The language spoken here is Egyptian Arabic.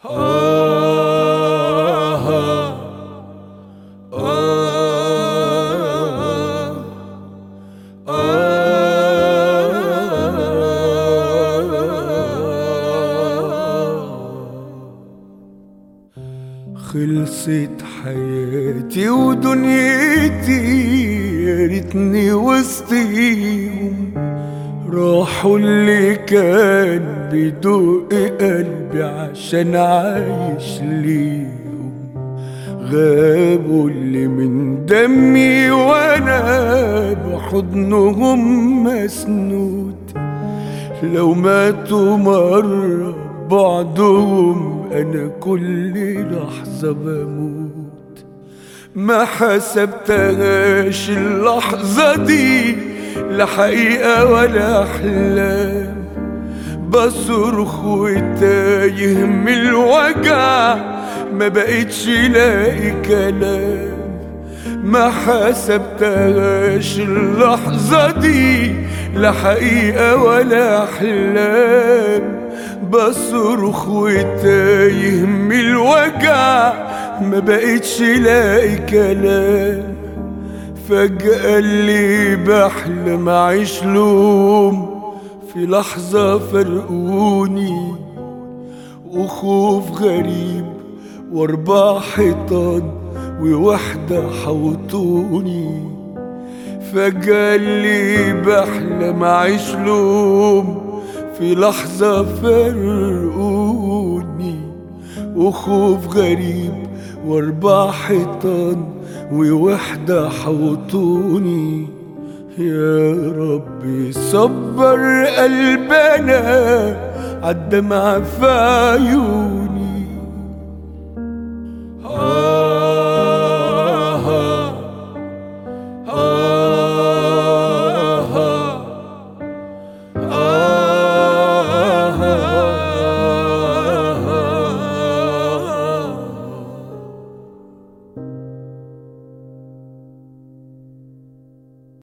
خلصت حياتي ودنيتي يا ريتني وسطيهم راحوا اللي كان بيدق قلبي عشان عايش ليهم غابوا اللي من دمي وانا بحضنهم مسنود لو ماتوا مرة بعضهم انا كل لحظة بموت ما حسبتهاش اللحظة دي لا حقيقة ولا أحلام بصرخ وتايه من الوجع ما بقتش لاقي كلام ما حسبتهاش اللحظة دي لا حقيقة ولا أحلام بصرخ وتايه من الوجع ما بقتش لاقي كلام فجأة اللي بحلم أعيش لهم في لحظة فرقوني وخوف غريب واربع حيطان ووحدة حوطوني فجأة اللي بحلم أعيش لهم في لحظة فرقوني وخوف غريب واربع حيطان ووحدة حوطوني يا ربي صبر قلبنا عالدمع في عيوني